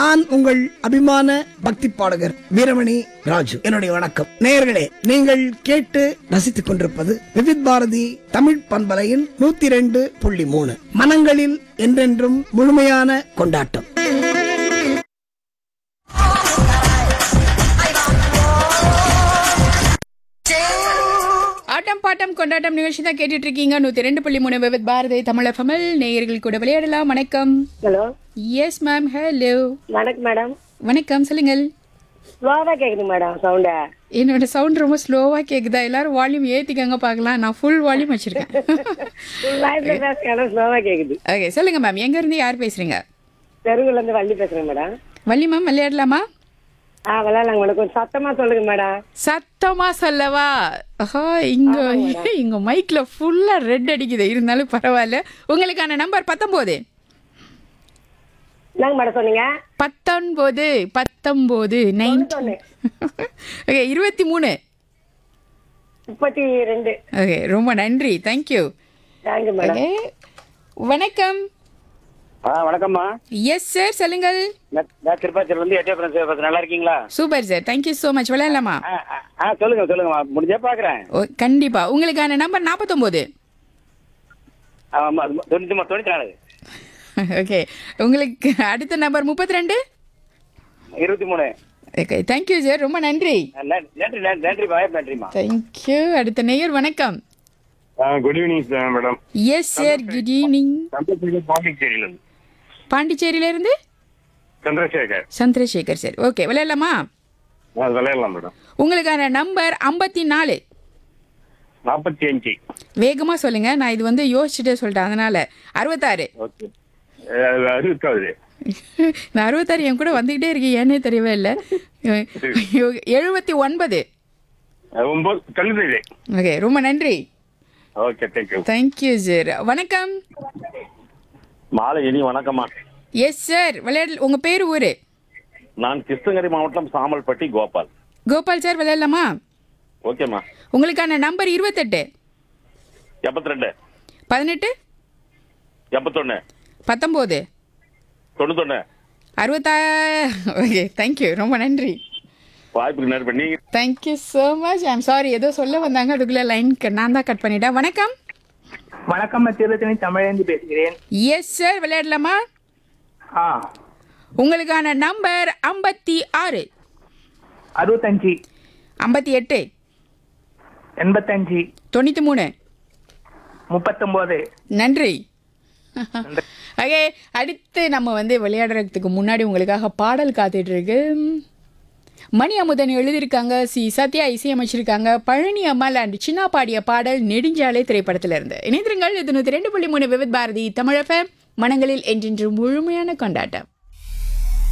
நான் உங்கள் அபிமான பக்தி பாடகர் வீரமணி ராஜு என்னுடைய வணக்கம் நேயர்களே நீங்கள் கேட்டு ரசித்துக் கொண்டிருப்பது விவித் பாரதி தமிழ் பண்பலையின் நூத்தி ரெண்டு புள்ளி மூணு மனங்களில் என்றென்றும் முழுமையான கொண்டாட்டம் ஆட்டம் பாட்டம் கொண்டாட்டம் நிகழ்ச்சி தான் கேட்டுட்டு இருக்கீங்க நூத்தி ரெண்டு புள்ளி மூணு விவித் பாரதி தமிழ் எஃப்எம்எல் நேயர்கள் கூட விளையாடலாம் வணக்கம் ஹலோ எஸ் மேம் ஹலோ வணக்கம் மேடம் வணக்கம் சொல்லுங்கள் ஸ்லோவா கேக்குது மேடம் சவுண்ட என்னோட சவுண்ட் ரொம்ப ஸ்லோவா கேக்குதா எல்லாரும் வால்யூம் ஏத்திக்கங்க பார்க்கலாம் நான் ஃபுல் வால்யூம் வச்சிருக்கேன் வாய்ஸ்ல பேசுறேன் ஸ்லோவா கேக்குது ஓகே சொல்லுங்க மேம் எங்க இருந்து யார் பேசுறீங்க தெருவுல இருந்து வள்ளி பேசுறேன் மேடம் வள்ளி மேம் விளையாடலாமா ஆ விளையாடலாங்க மேடம் கொஞ்சம் சத்தமா சொல்லுங்க மேடம் சத்தமா சொல்லவா ஆஹா இங்க இங்க மைக்ல ஃபுல்லா ரெட் அடிக்குது இருந்தாலும் பரவாயில்ல உங்களுக்கான நம்பர் பத்தொம்போது என்னங்க மேடம் சொன்னீங்க பத்தொன்பது பத்தொன்பது நைன்டி ஓகே இருபத்தி மூணு முப்பத்தி ரெண்டு ஓகே ரொம்ப நன்றி தேங்க்யூ தேங்க்யூ மேடம் ஓகே வணக்கம் ஆ வணக்கம்மா எஸ் சார் சொல்லுங்கள் நான் நான் திருப்பாச்சியில இருந்து எட்டே பேசுறேன் நல்லா இருக்கீங்களா super sir thank you so much விளையாடலாமா ஆ, ஆ, ஆ சொல்லுங்க சொல்லுங்கம்மா முடிஞ்சா பாக்குறேன் ஓ கண்டிப்பா உங்களுக்கான நம்பர் நாற்பத்தொம்போது ஆமா அது தொண்ணூத்தி மூணு, தொண்ணூத்தி நாலு ஓகே உங்களுக்கு அடுத்த நம்பர் முப்பத்தி ரெண்டு இருபத்தி மூணு ஓகே தேங்க்யூ சார் ரொம்ப நன்றி நன்றி நன்றி நன்றி நன்றிம்மா வாய்ப்பு நன்றிம்மா தேங்க்யூ அடுத்த நேயர் வணக்கம் good evening sir madam yes sir good evening Chandrasekhar பாண்டிச்சேரியில பாண்டிச்சேரியில இருந்து சந்திரசேகர் சந்திரசேகர் சார் ஓகே விளையாடலாமா ஆ, விளையாடலாம் மேடம் உங்களுக்கான நம்பர் ஐம்பத்தி நாலு நாற்பத்தி அஞ்சு வேகமா சொல்லுங்க நான் இது வந்து யோசிச்சுட்டே சொல்லிட்டேன் அதனால அறுபத்தாறு ஓகே அறுபத்தாவது நான் அறுபத்தாறு என் கூட வந்துகிட்டே இருக்கு ஏன்னே தெரியவே இல்லை எழுபத்தி ஒன்பது ஒன்பது தொண்ணூத்தி ஓகே ரொம்ப நன்றி ஓகே தேங்க்யூ தேங்க்யூ சார் வணக்கம் மாலை இனி வணக்கம்மா எஸ் சார் விளையாடல் உங்க பேர் ஊரு நான் கிருஷ்ணகிரி மாவட்டம் சாமல்பட்டி கோபால் கோபால் சார் விளையாடலாமா ஓகேம்மா உங்களுக்கான நம்பர் இருபத்தெட்டு எண்பத்தி ரெண்டு பதினெட்டு எண்பத்தொன்னு பத்தொம்போது தொண்ணூத்தொன்னு அறுபத்தா ஓகே தேங்க்யூ ரொம்ப நன்றி வாய்ப்புக்கு நன்றி நீங்க thank you so much I'm sorry ஏதோ சொல்ல வந்தாங்க அதுக்குள்ளே லைன் நான் தான் கட் பண்ணிட்டேன் வணக்கம் வணக்கம் நான் திருத்தணி தமிழேந்தி பேசுகிறேன் எஸ் சார் விளையாடலாமா ஆ உங்களுக்கான நம்பர் ஐம்பத்தி ஆறு அறுபத்தஞ்சு ஐம்பத்தி எட்டு எண்பத்தஞ்சு தொண்ணூற்றி மூணு முப்பத்தொம்போது நன்றி ஓகே அடுத்து நம்ம வந்து விளையாடுறதுக்கு முன்னாடி உங்களுக்காக பாடல் காத்துட்டு இருக்கு மணி அமுதன் எழுதியிருக்காங்க சி சத்யா இசையமைச்சிருக்காங்க பழனி அம்மாள் அண்ட் சின்னா பாடிய பாடல் நெடுஞ்சாலை திரைப்படத்துல இருந்து இணைந்திருங்கள் இது நூற்றி ரெண்டு புள்ளி மூணு விவித் பாரதி தமிழக மனங்களில் என்றென்று முழுமையான கொண்டாட்டம்